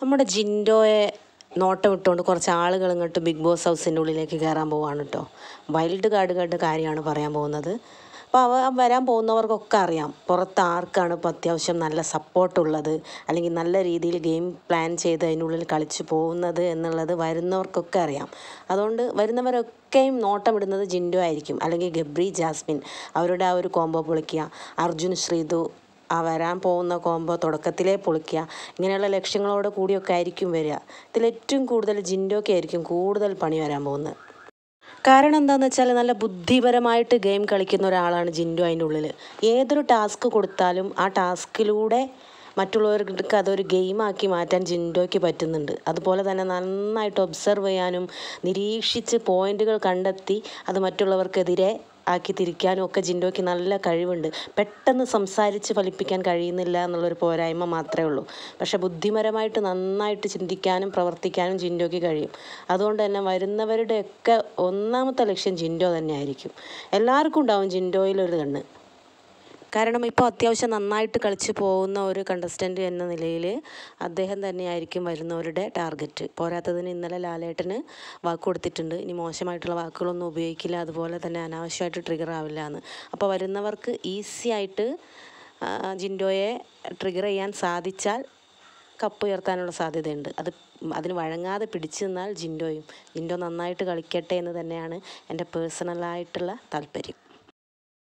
നമ്മുടെ ജിൻഡോയെ നോട്ടം ഇട്ടുകൊണ്ട് കുറച്ച് ആളുകൾ ഇങ്ങോട്ട് ബിഗ് ബോസ് ഹൗസിൻ്റെ ഉള്ളിലേക്ക് കയറാൻ പോവാണ് കേട്ടോ വൈൽഡ് കാർഡുകളുടെ കാര്യമാണ് പറയാൻ പോകുന്നത് അപ്പോൾ അവ വരാൻ പോകുന്നവർക്കൊക്കെ അറിയാം പുറത്ത് ആർക്കാണ് ഇപ്പോൾ അത്യാവശ്യം നല്ല സപ്പോർട്ടുള്ളത് അല്ലെങ്കിൽ നല്ല രീതിയിൽ ഗെയിം പ്ലാൻ ചെയ്ത് അതിനുള്ളിൽ കളിച്ചു പോകുന്നത് എന്നുള്ളത് വരുന്നവർക്കൊക്കെ അറിയാം അതുകൊണ്ട് വരുന്നവരൊക്കെയും നോട്ടമിടുന്നത് ജിൻഡോ ആയിരിക്കും അല്ലെങ്കിൽ ഗബ്രി ജാസ്മിൻ അവരുടെ ആ ഒരു കോംബോ പൊളിക്കുക അർജുൻ ശ്രീതു ആ വരാൻ പോകുന്ന കോംബോ തുടക്കത്തിലേ പൊളിക്കുക ഇങ്ങനെയുള്ള ലക്ഷ്യങ്ങളോട് കൂടിയൊക്കെ ആയിരിക്കും വരിക ഇതിലേറ്റവും കൂടുതൽ ജിൻഡോക്ക് ആയിരിക്കും കൂടുതൽ പണി വരാൻ പോകുന്നത് കാരണം എന്താണെന്ന് വെച്ചാൽ നല്ല ബുദ്ധിപരമായിട്ട് ഗെയിം കളിക്കുന്ന ഒരാളാണ് ജിൻഡോ അതിൻ്റെ ഉള്ളിൽ ഏതൊരു ടാസ്ക് കൊടുത്താലും ആ ടാസ്കിലൂടെ മറ്റുള്ളവർക്ക് അതൊരു ഗെയിമാക്കി മാറ്റാൻ ജിൻഡോയ്ക്ക് പറ്റുന്നുണ്ട് അതുപോലെ തന്നെ നന്നായിട്ട് ഒബ്സർവ് ചെയ്യാനും നിരീക്ഷിച്ച് പോയിന്റുകൾ കണ്ടെത്തി അത് മറ്റുള്ളവർക്കെതിരെ ആക്കി തിരിക്കാനും ഒക്കെ ജിൻഡോയ്ക്ക് നല്ല കഴിവുണ്ട് പെട്ടെന്ന് സംസാരിച്ച് ഫലിപ്പിക്കാൻ കഴിയുന്നില്ല എന്നുള്ളൊരു പോരായ്മ മാത്രമേ ഉള്ളൂ പക്ഷെ ബുദ്ധിപരമായിട്ട് നന്നായിട്ട് ചിന്തിക്കാനും പ്രവർത്തിക്കാനും ജിൻഡോയ്ക്ക് കഴിയും അതുകൊണ്ട് തന്നെ വരുന്നവരുടെയൊക്കെ ഒന്നാമത്തെ ലക്ഷ്യം ജിൻഡോ തന്നെ ആയിരിക്കും എല്ലാവർക്കും ഉണ്ടാവും ജിൻഡോയിലൊരു കണ്ണ് കാരണം ഇപ്പോൾ അത്യാവശ്യം നന്നായിട്ട് കളിച്ച് പോകുന്ന ഒരു കണ്ടസ്റ്റൻ്റ് എന്ന നിലയിൽ അദ്ദേഹം തന്നെയായിരിക്കും വരുന്നവരുടെ ടാർഗറ്റ് പോരാത്തതിന് ഇന്നലെ ലാലേട്ടന് വാക്ക് കൊടുത്തിട്ടുണ്ട് ഇനി മോശമായിട്ടുള്ള വാക്കുകളൊന്നും ഉപയോഗിക്കില്ല അതുപോലെ തന്നെ അനാവശ്യമായിട്ട് ട്രിഗർ ആവില്ല എന്ന് അപ്പോൾ വരുന്നവർക്ക് ഈസി ആയിട്ട് ആ, ജിൻഡോയെ ട്രിഗർ ചെയ്യാൻ സാധിച്ചാൽ കപ്പ് ഉയർത്താനുള്ള സാധ്യതയുണ്ട് അത് അതിന് വഴങ്ങാതെ പിടിച്ചു നിന്നാൽ ജിൻഡോയും ജിൻഡോ നന്നായിട്ട് കളിക്കട്ടെ എന്ന് തന്നെയാണ് എൻ്റെ പേഴ്സണലായിട്ടുള്ള താല്പര്യം